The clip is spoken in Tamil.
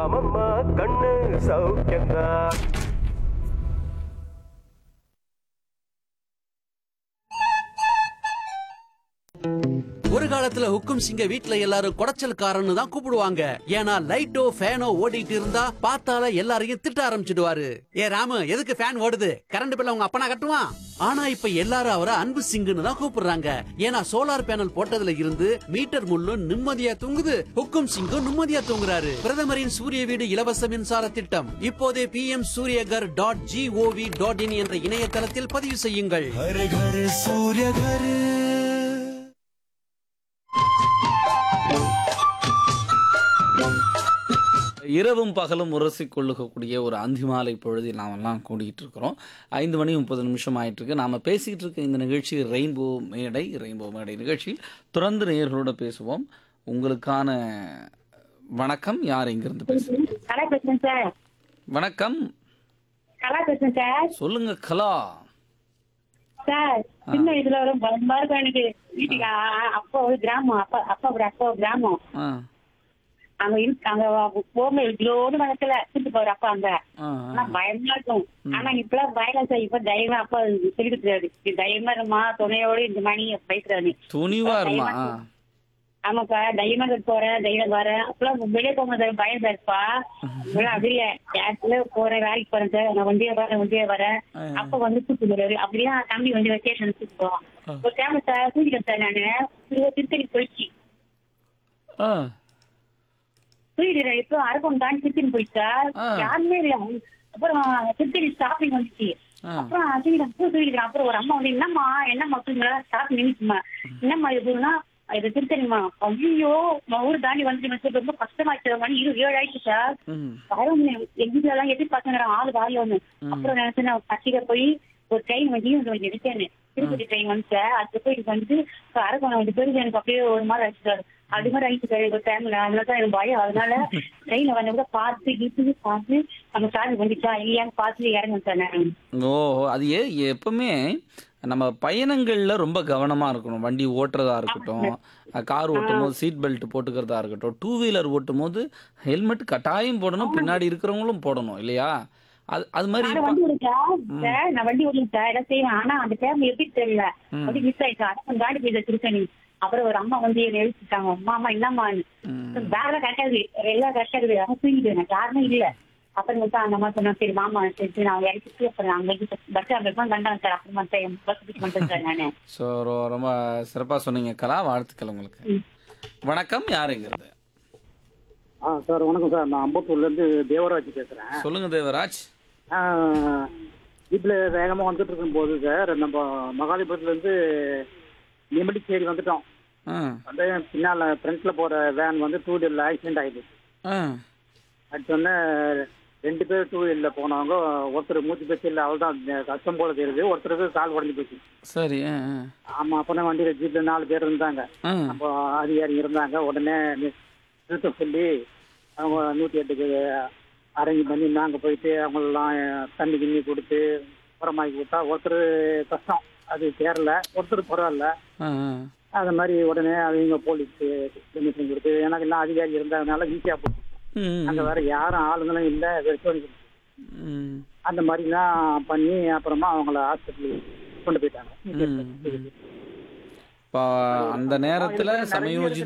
ஆமம்மா கண்ணு சௌக்கியம்தான் ஒரு காலத்துல ஹுக்கும் சிங்க வீட்ல எல்லாரும் குடைச்சல்காரன்னு தான் கூப்பிடுவாங்க ஏன்னா லைட்டோ ஃபேனோ ஓடிட்டு இருந்தா பார்த்தால எல்லாரையும் திட்ட ஆரம்பிச்சிடுவாரு ஏ ராமு எதுக்கு ஃபேன் ஓடுது கரண்ட் பில்ல உங்க அப்பனா கட்டுவான் ஆனா இப்ப எல்லாரும் அவரை அன்பு சிங்குன்னு தான் கூப்பிடுறாங்க ஏன்னா சோலார் பேனல் போட்டதுல இருந்து மீட்டர் முள்ளும் நிம்மதியா தூங்குது ஹுக்கும் சிங்கும் நிம்மதியா தூங்குறாரு பிரதமரின் சூரிய வீடு இலவச மின்சார திட்டம் இப்போதே P M Suryaghar dot gov dot in என்ற இணையதளத்தில் பதிவு செய்யுங்கள் हर घर सूर्य घर இரவும் பகலும் உரசி கொள்ளுகக்கூடிய ஒரு அந்திமாலை பொழுதில் நாம் எல்லாம் கூடிட்டு இருக்கிறோம் ஐந்து மணி முப்பது நிமிஷம் ஆயிட்டு இருக்கு நாம பேசிக்கிட்டு இருக்க இந்த நிகழ்ச்சி ரெயின்போ மேடை ரெயின்போ மேடை நிகழ்ச்சியில் தொடர்ந்து நேயர்களோட பேசுவோம் உங்களுக்கான வணக்கம் யார் இங்கிருந்து பேசுறீங்க கலா பேசுறேன் சார் வணக்கம் கலா பேசுறேன் சார் சொல்லுங்க கலா சார் சின்ன இதுல வரும் பயமா இருக்கும் எனக்கு வீட்டுக்கு அ- அ- அப்பா ஒரு கிராமம் அப்பா அப்பா ஒரு அப்பா ஒரு கிராமம் ஆ அங்க இருக்கு அங்க போங்க இவ்வளோன்னு வளர்க்கல கூட்டு போற அப்பா அங்க ஆ ஆனா பயமா இருக்கும் ஆனா இப்பெல்லாம் பயலாம் சார் இப்ப தைரியமா அப்பா சொல்லிட்டு தைரியமா இருமா துணையோட இந்த மணி பேசுறாரு துணிவா இருமா ஆ. ஆமாப்பா தைரியமா இருக்கு போறேன் தைரியம் வரேன் அப்பெல்லாம் வெளியே போகும்போது பயம் சார்ப்பா இப்பெல்லாம் அப்படியே கேஸ்ல போறேன் வேலைக்கு போறேன் சார் நான் வண்டியே வரேன் வண்டியே வரேன் அப்ப வந்து கூட்டு போறாரு அப்படியே தம்பி வந்து வெக்கேஷன் கூட்டு போவான் ஒரு டைம் சார் தூக்கிட்டேன் சார் நானு திரும்ப திருத்தணி போயிடுச்சு ஆ தூக்கிட்டு இப்போ அரக்கம் தாண்டி திருத்தணி போயிடுச்சு சார் ஆ. யாருமே இல்ல அப்புறம் திருத்தணி ஸ்டாப்பிங் வந்துச்சு ஆ. அப்புறம் தூக்கிட்டேன் பூ தூக்கிட்டேன் அப்புறம் ஒரு அம்மா வந்து என்னம்மா என்னம்மா தூங்களா ஸ்டாப் நின்றுச்சுமா என்னம்மா இதுன்னா இது திருத்தணிமா ஐயோ நான் ஊர் தாண்டி வந்து ரொம்ப கஷ்டமாச்சு மணி இரு ஏழு ஆயிடுச்சு சார் ம் வரும் எங்க வீட்டுல எல்லாம் எப்படி பசங்க ஆளு வாரி ஒண்ணு அப்புறம் நினைச்சு நான் பட்டிக்க போய் ஒரு ட்ரெயின் வந்து இவங்க வந்து எடுத்தேன் திருப்பதி ட்ரெயின் வந்து அது போய் வந்து அரக்கோணம் வந்து பெருசு எனக்கு அப்படியே ஒரு மாதிரி அடிச்சுட்டாரு அது மாதிரி அடிச்சுட்டாரு ஒரு டைம்ல அதனாலதான் எனக்கு பயம் அதனால ட்ரெயின்ல வந்து கூட பார்த்து கிட்டு பார்த்து நம்ம சார்ஜ் வந்துச்சா இல்லையான்னு பார்த்து இறங்க சார் நான் ஓ அது ஏ எப்பவுமே நம்ம பயணங்கள்ல ரொம்ப கவனமா இருக்கணும் வண்டி ஓட்டுறதா இருக்கட்டும் கார் ஓட்டும் போது சீட் பெல்ட் போட்டுக்கிறதா இருக்கட்டும் டூ வீலர் ஓட்டும் போது ஹெல்மெட் கட்டாயம் போடணும் பின்னாடி இருக்கிறவங்களும் போடணும் இல்லையா அது அது மாதிரி நான் இப்ப- வண்டி ஓடுறேன் சார் நான் வண்டி ஓடுறேன் சார் எல்லாம் செய்வேன் ஆனா அந்த டைம் எப்படி தெரியல வந்து மிஸ் ஆயிடுச்சு அப்புறம் காடி போய் திருத்தணி அப்புறம் ஒரு அம்மா வந்து என்னை எழுப்பிட்டாங்க அம்மா அம்மா என்னம்மா பேக்ல கரெக்டா இருக்கு எல்லாம் கரெக்டா இருக்கு ஆனா தூங்கிட்டு எனக்கு யாருமே இல்ல அப்புறம் வந்து அந்த அம்மா சொன்னா சரி மாமா சரி நான் இறக்கிட்டு அப்புறம் அங்க பஸ் அங்க இருக்கும் கண்டாங்க சார் அப்புறமா பஸ் பிடிச்சு பண்ணிட்டேன் சார் நானு ஸோ ரொம்ப சிறப்பா சொன்னீங்க கலா வாழ்த்துக்கள் உங்களுக்கு வணக்கம் யாருங்கிறது ஆ சார் வணக்கம் சார் நான் அம்பத்தூர்லேருந்து தேவராஜ் பேசுகிறேன் சொல்லுங்க தேவராஜ் வீட்டில் வேகமாக வந்துட்டு இருக்கும்போது சார் நம்ம மகாலிபுரத்துலேருந்து நிமிடிச்சேரி வந்துட்டோம் ஆ வந்து பின்னால் ஃப்ரண்ட்டில் போகிற வேன் வந்து டூ வீலரில் ஆக்சிடென்ட் ஆகிடுச்சு ஆ அடுத்தோடனே ரெண்டு பேர் டூ வீலரில் போனவங்க ஒருத்தர் மூச்சு பேச்சு இல்லை அவள் தான் கஷ்டம் போல தெரியுது ஒருத்தருக்கு கால் உடஞ்சி போச்சு சரி ஆ ஆ. ஆமாம் அப்போனா வண்டியில் ஜீப்பில் நாலு பேர் இருந்தாங்க ஆ அப்போ அதிகாரி இருந்தாங்க உடனே நி- நிறுத்த சொல்லி அவங்க நூற்றி எட்டுக்கு அரேஞ்ச் பண்ணி நாங்கள் போயிட்டு அவங்களெல்லாம் தண்ணி கிண்ணி கொடுத்து உரமாக்கி கொடுத்தா ஒருத்தர் கஷ்டம் அது சேரல ஒருத்தர் பரவாயில்ல ஆ ஆ. அது மாதிரி உடனே அவங்க போலீஸ் பெர்மிஷன் கொடுத்து எனக்கு எல்லாம் அதிகாரி இருந்ததுனால ஈஸியாக போச்சு ம், அங்கே வேற யாரும் ஆளுங்களும் இல்லை வெறும் ம், அந்த மாதிரிலாம் பண்ணி அப்புறமா அவங்கள ஹாஸ்பிட்டலுக்கு கொண்டு போயிட்டாங்க ம், ம். இப்போ அந்த நேரத்துல சமயோஜித